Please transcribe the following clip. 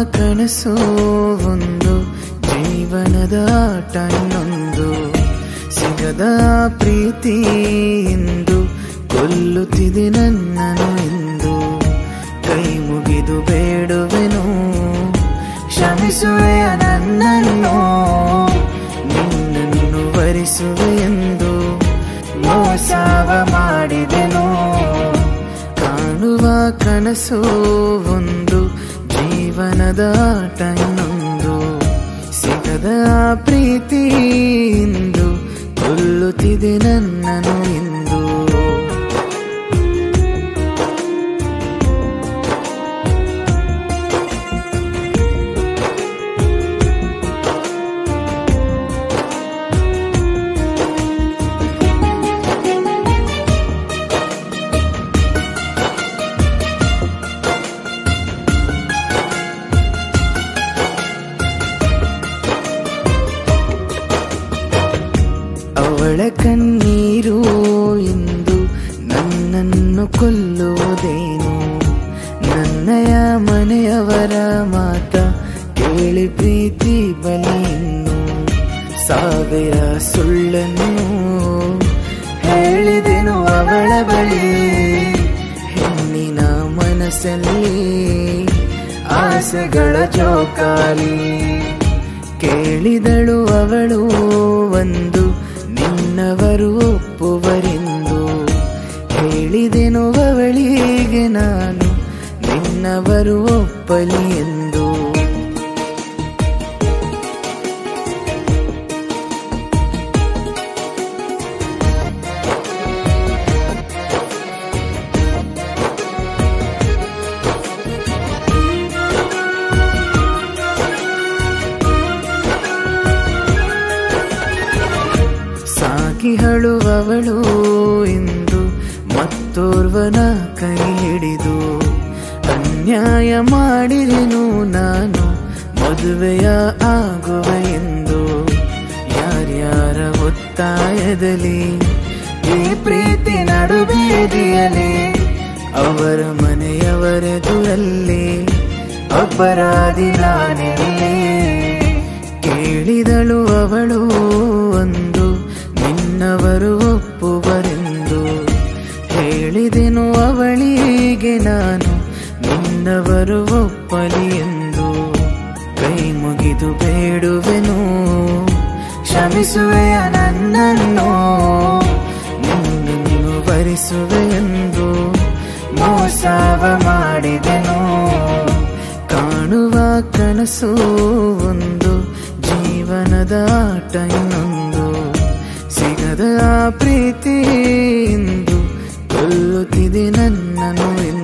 ಕನಸು ಒಂದು ಜೀವನದ ಆಟ ಇನ್ನೊಂದು ಸಿಗದ ಪ್ರೀತಿ ಎಂದು ಕೊಲ್ಲುತ್ತಿದೆ ನನ್ನನು ಎಂದು ಕೈ ಮುಗಿದು ಬೇಡುವೆನು ಕ್ಷಮಿಸುವೆಯ ನನ್ನನ್ನು ನಿನ್ನನ್ನು ವರಿಸುವೆ ಎಂದು ಮೋಸವ ಮಾಡಿದೆನು ಕಾಣುವ ಕನಸು ಒಂದು ಜೀವನದ ಆಟ ಇನ್ನೊಂದು ಸಿಗದ ಪ್ರೀತಿ ಇಂದು ಕೊಲ್ಲುತ್ತಿದೆ ನನ್ನನು ಇಂದು ಅವಳ ಕಣ್ಣೀರು ಎಂದು ನನ್ನನ್ನು ಕೊಲ್ಲುವುದೇನು ನನ್ನಯ ಮನೆಯವರ ಮಾತ ಕೇಳಿ ಪ್ರೀತಿ ಬಲಿಯನ್ನು ಸಾವಿರ ಸುಳ್ಳನ್ನು ಹೇಳಿದೆನು ಅವಳ ಬಳಿ ಹೆಣ್ಣಿನ ಮನಸ್ಸಲ್ಲಿ ಆಸೆಗಳ ಜೋಕಾಲಿ ಕೇಳಿದಳು ಅವಳು ಒಂದು ನಿನ್ನವರು ಒಪ್ಪುವರೆಂದು ಹೇಳಿದೆನು ಅವಳಿಗೆ ನಾನು ನಿನ್ನವರು ಒಪ್ಪಲಿ ಎಂದು ಸಾಗಿ ಹಳುವವಳು ಎಂದು ಮತ್ತೋರ್ವನ ಕೈ ಹಿಡಿದು ಅನ್ಯಾಯ ಮಾಡಿದೆನು ನಾನು ಮದುವೆಯ ಆಗುವ ಎಂದು ಯಾರ್ಯಾರ ಒತ್ತಾಯದಲ್ಲಿ ಈ ಪ್ರೀತಿ ನಡುಬೀದಿಯಲಿ ಅವರ ಮನೆಯವರೆದುರಲ್ಲಿ ಅಪರಾಧಿ ನಾನೆಲ್ಲಿ ಕೇಳಿದಳು ಅವಳು ಒಂದು ನಿನ್ನವರು ಒಪ್ಪುವರೆಂದು ಹೇಳಿದೆನು ಅವಳಿಗೆ ನಾನು ನಿನ್ನವರು ಒಪ್ಪಲಿ ಎಂದು ಕೈ ಮುಗಿದು ಬೇಡುವೆನು ಕ್ಷಮಿಸುವೆಯ ನನ್ನನ್ನು ನಿನ್ನನ್ನು ಭರಿಸುವೆ ಎಂದು ಮೋಸವ ಮಾಡಿದೆನು ಕಾಣುವ ಕನಸು ಒಂದು ಜೀವನದ ಆಟ ಇನ್ನೊಂದು ಸಿಗದ ಪ್ರೀತಿ ಎಂದು ಕೊಲ್ಲುತ್ತಿದೆ ನನ್ನನು ಎಂದು